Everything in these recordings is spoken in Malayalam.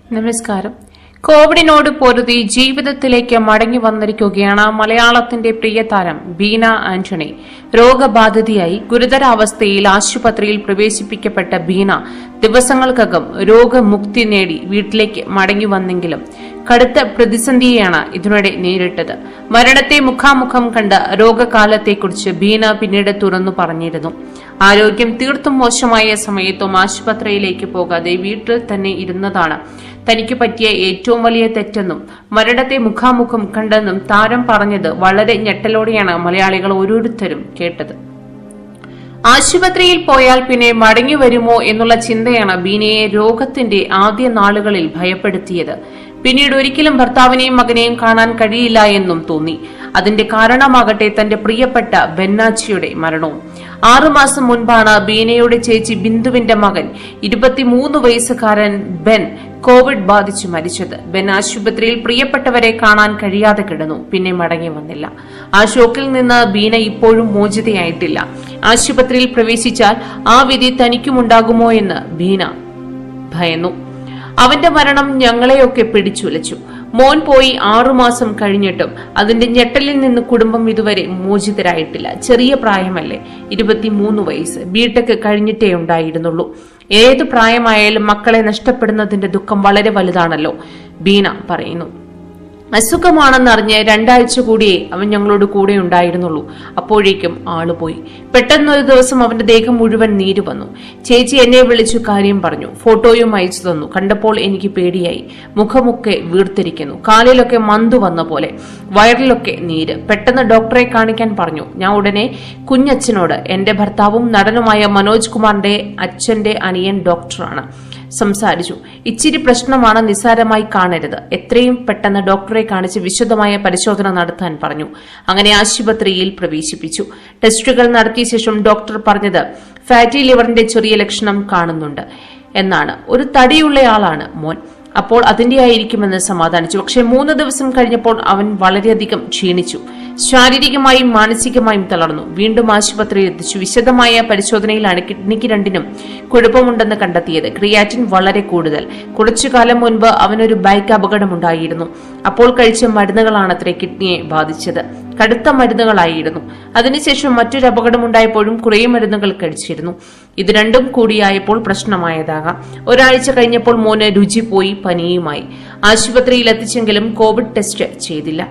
നമസ്കാരം കോവിഡിനോട് പൊരുതി ജീവിതത്തിലേക്ക് മടങ്ങി വന്നിരിക്കുകയാണ് മലയാളത്തിന്റെ പ്രിയ താരം ബീന ആന്റണി രോഗബാധിതയായി ഗുരുതരാവസ്ഥയിൽ ആശുപത്രിയിൽ പ്രവേശിപ്പിക്കപ്പെട്ട ബീന ദിവസങ്ങൾക്കകം രോഗമുക്തി നേടി വീട്ടിലേക്ക് മടങ്ങി വന്നെങ്കിലും കടുത്ത പ്രതിസന്ധിയെയാണ് ഇതിനിടെ നേരിട്ടത് മരണത്തെ മുഖാമുഖം കണ്ട രോഗകാലത്തെക്കുറിച്ച് ബീന പിന്നീട് തുറന്നു പറഞ്ഞിരുന്നു ആരോഗ്യം തീർത്തും മോശമായ സമയത്തും ആശുപത്രിയിലേക്ക് പോകാതെ വീട്ടിൽ തന്നെ ഇരുന്നതാണ് തനിക്ക് പറ്റിയ ഏറ്റവും വലിയ തെറ്റെന്നും മരണത്തെ മുഖാമുഖം കണ്ടെന്നും താരം പറഞ്ഞത് വളരെ ഞെട്ടലോടെയാണ് മലയാളികൾ ഓരോരുത്തരും കേട്ടത് ആശുപത്രിയിൽ പോയാൽ പിന്നെ മടങ്ങി വരുമോ എന്നുള്ള ചിന്തയാണ് ബീനയെ രോഗത്തിന്റെ ആദ്യ നാളുകളിൽ ഭയപ്പെടുത്തിയത് പിന്നീട് ഒരിക്കലും ഭർത്താവിനെയും മകനെയും കാണാൻ കഴിയില്ല എന്നും തോന്നി അതിന്റെ കാരണമാകട്ടെ തന്റെ പ്രിയപ്പെട്ട ബെന്നാച്ചിയുടെ മരണവും ആറുമാസം മുൻപാണ് ബീനയുടെ ചേച്ചി ബിന്ദുവിന്റെ മകൻ ഇരുപത്തിമൂന്ന് വയസ്സുകാരൻ ബെൻ കോവിഡ് ബാധിച്ചു മരിച്ചത് ബെൻ ആശുപത്രിയിൽ പ്രിയപ്പെട്ടവരെ കാണാൻ കഴിയാതെ കിടന്നു പിന്നെ മടങ്ങി വന്നില്ല ആ ഷോക്കിൽ നിന്ന് ബീന ഇപ്പോഴും മോചിതയായിട്ടില്ല ആശുപത്രിയിൽ പ്രവേശിച്ചാൽ ആ വിധി തനിക്കുമുണ്ടാകുമോ എന്ന് ബീന ഭയന്നു അവന്റെ മരണം ഞങ്ങളെയൊക്കെ പിടിച്ചുലച്ചു മോൻ പോയി ആറുമാസം കഴിഞ്ഞിട്ടും അതിന്റെ ഞെട്ടലിൽ നിന്ന് കുടുംബം ഇതുവരെ മോചിതരായിട്ടില്ല ചെറിയ പ്രായമല്ലേ ഇരുപത്തിമൂന്ന് വയസ്സ് ബിടെക് കഴിഞ്ഞിട്ടേ ഉണ്ടായിരുന്നുള്ളൂ ഏത് പ്രായമായാലും മക്കളെ നഷ്ടപ്പെടുന്നതിന്റെ ദുഃഖം വളരെ വലുതാണല്ലോ ബീന പറയുന്നു അസുഖമാണെന്നറിഞ്ഞ് രണ്ടാഴ്ച കൂടിയേ അവൻ ഞങ്ങളോട് കൂടെ ഉണ്ടായിരുന്നുള്ളൂ അപ്പോഴേക്കും ആള് പോയി പെട്ടെന്നൊരു ദിവസം അവന്റെ ദേഹം മുഴുവൻ നീര് വന്നു ചേച്ചി എന്നെ വിളിച്ചു കാര്യം പറഞ്ഞു ഫോട്ടോയും അയച്ചു തന്നു കണ്ടപ്പോൾ എനിക്ക് പേടിയായി മുഖമൊക്കെ വീർത്തിരിക്കുന്നു കാലിലൊക്കെ മന്തു വന്ന പോലെ വയറിലൊക്കെ നീര് പെട്ടെന്ന് ഡോക്ടറെ കാണിക്കാൻ പറഞ്ഞു ഞാൻ ഉടനെ കുഞ്ഞച്ഛനോട് എന്റെ ഭർത്താവും നടനുമായ മനോജ് കുമാറിന്റെ അച്ഛന്റെ അനിയൻ ഡോക്ടറാണ് സംസാരിച്ചു ഇച്ചിരി പ്രശ്നമാണ് നിസ്സാരമായി കാണരുത് എത്രയും പെട്ടെന്ന് ഡോക്ടറെ കാണിച്ച് വിശദമായ പരിശോധന നടത്താൻ പറഞ്ഞു അങ്ങനെ ആശുപത്രിയിൽ പ്രവേശിപ്പിച്ചു ടെസ്റ്റുകൾ നടത്തിയ ശേഷം ഡോക്ടർ പറഞ്ഞത് ഫാറ്റി ലിവറിന്റെ ചെറിയ ലക്ഷണം കാണുന്നുണ്ട് എന്നാണ് ഒരു തടിയുള്ളയാളാണ് മോൻ അപ്പോൾ അതിന്റെ ആയിരിക്കുമെന്ന് സമാധാനിച്ചു പക്ഷെ മൂന്ന് ദിവസം കഴിഞ്ഞപ്പോൾ അവൻ വളരെയധികം ക്ഷീണിച്ചു ശാരീരികമായും മാനസികമായും തളർന്നു വീണ്ടും ആശുപത്രിയിൽ എത്തിച്ചു വിശദമായ പരിശോധനയിലാണ് കിഡ്നിക്ക് രണ്ടിനും കുഴപ്പമുണ്ടെന്ന് കണ്ടെത്തിയത് ക്രിയാറ്റിൻ വളരെ കൂടുതൽ കുറച്ചു കാലം മുൻപ് അവനൊരു ബൈക്ക് അപകടമുണ്ടായിരുന്നു അപ്പോൾ കഴിച്ച മരുന്നുകളാണത്രേ കിഡ്നിയെ ബാധിച്ചത് കടുത്ത മരുന്നുകളായിരുന്നു അതിനുശേഷം മറ്റൊരു അപകടമുണ്ടായപ്പോഴും കുറേ മരുന്നുകൾ കഴിച്ചിരുന്നു ഇത് രണ്ടും കൂടിയായപ്പോൾ പ്രശ്നമായതാകാം ഒരാഴ്ച കഴിഞ്ഞപ്പോൾ മോന് രുചി പോയി പനിയുമായി ആശുപത്രിയിൽ എത്തിച്ചെങ്കിലും കോവിഡ് ടെസ്റ്റ് ചെയ്തില്ല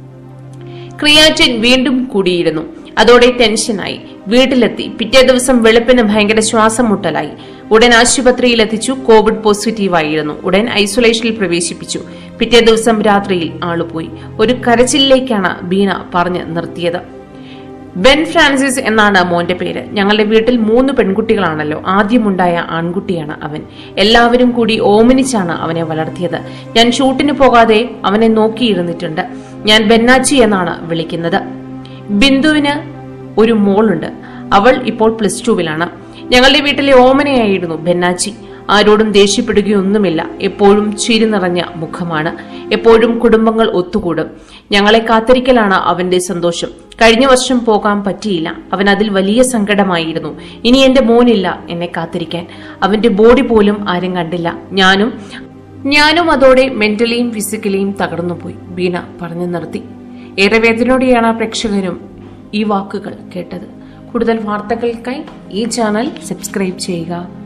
ക്രിയാറ്റിൻ വീണ്ടും കൂടിയിരുന്നു അതോടെ ടെൻഷനായി വീട്ടിലെത്തി പിറ്റേ ദിവസം വെളുപ്പിന് ഭയങ്കര ശ്വാസം മുട്ടലായി ഉടൻ ആശുപത്രിയിൽ എത്തിച്ചു കോവിഡ് പോസിറ്റീവായിരുന്നു ഉടൻ ഐസൊലേഷനിൽ പ്രവേശിപ്പിച്ചു പിറ്റേ ദിവസം രാത്രിയിൽ ആളുപോയി ഒരു കരച്ചിലേക്കാണ് ബീന പറഞ്ഞു നിർത്തിയത് ബെൻ ഫ്രാൻസിസ് എന്നാണ് മോന്റെ പേര് ഞങ്ങളുടെ വീട്ടിൽ മൂന്ന് പെൺകുട്ടികളാണല്ലോ ആദ്യമുണ്ടായ ആൺകുട്ടിയാണ് അവൻ എല്ലാവരും കൂടി ഓമനിച്ചാണ് അവനെ വളർത്തിയത് ഞാൻ ഷൂട്ടിന് പോകാതെ അവനെ നോക്കിയിരുന്നിട്ടുണ്ട് ഞാൻ ബെന്നാച്ചി എന്നാണ് വിളിക്കുന്നത് ബിന്ദുവിന് ഒരു മോളുണ്ട് അവൾ ഇപ്പോൾ പ്ലസ് ടുവിലാണ് ഞങ്ങളുടെ വീട്ടിലെ ഓമനയായിരുന്നു ബെന്നാച്ചി ആരോടും ദേഷ്യപ്പെടുകയൊന്നുമില്ല എപ്പോഴും ചിരി നിറഞ്ഞ മുഖമാണ് എപ്പോഴും കുടുംബങ്ങൾ ഒത്തുകൂടും ഞങ്ങളെ കാത്തിരിക്കലാണ് അവന്റെ സന്തോഷം കഴിഞ്ഞ വർഷം പോകാൻ പറ്റിയില്ല അവൻ അതിൽ വലിയ സങ്കടമായിരുന്നു ഇനി എന്റെ മോനില്ല എന്നെ കാത്തിരിക്കാൻ അവന്റെ ബോഡി പോലും ആരും കണ്ടില്ല ഞാനും ഞാനും അതോടെ മെന്റലിയും ഫിസിക്കലിയും തകർന്നുപോയി ബീന പറഞ്ഞു നിർത്തി ഏറെ വേദനയോടെയാണ് പ്രേക്ഷകരും ഈ വാക്കുകൾ കേട്ടത് കൂടുതൽ വാർത്തകൾക്കായി ഈ ചാനൽ സബ്സ്ക്രൈബ് ചെയ്യുക